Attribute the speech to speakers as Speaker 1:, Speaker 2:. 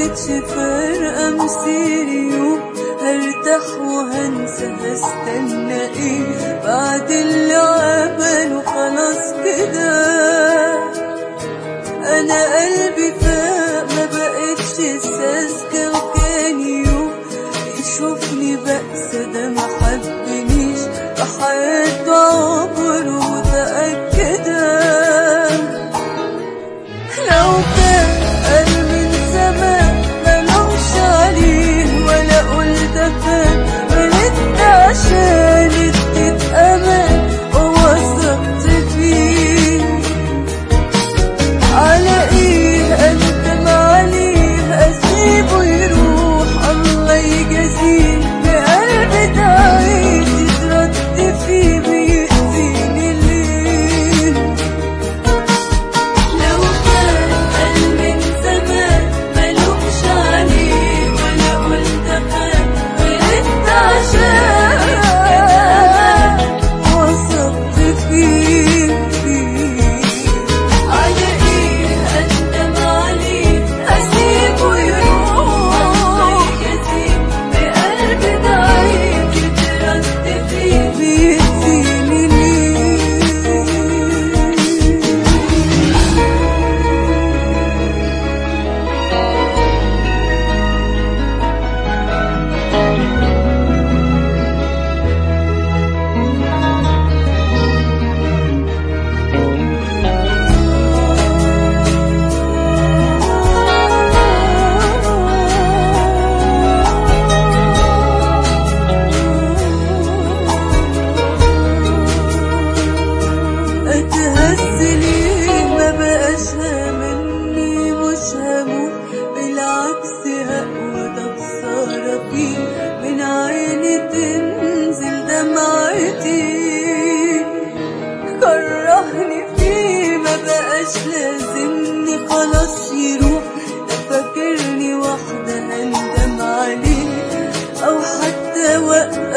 Speaker 1: بقتش فارقة مسيري يوم هرتاح وهنسى هستنى ايه بعد اللي عمله خلاص كده انا قلبي فاق ما بقتش ساذجة وكان يوم يشوفني بأسى ده ما حبنيش بحياته عمره متأكدة لو كان قال من زمان ملوش عليه ولا قلت كان غلطت عشان اديت امان ووثقت فيه على ايه اندم عليه اسيبه يروح الله يجازيه بقلبي تعيش تترد فيه بيأذيني ليه لو كان قال من زمان ملوش عليه ولا قلت كان غلطت عشان وثقت فيه على ايه اندم عليه اسيبه يروح بقلبي ضعيف يترد فيه بيأذيني ليه اتهز ليه ما بقاش هاممني مش هموت بالعكس هقوى ده خسارة فيه من عيني تنزل دمعتي كرهني فيه ما بقاش لازمني خلاص يروح ده فاكرني واحدة هندم عليه او حتى وقت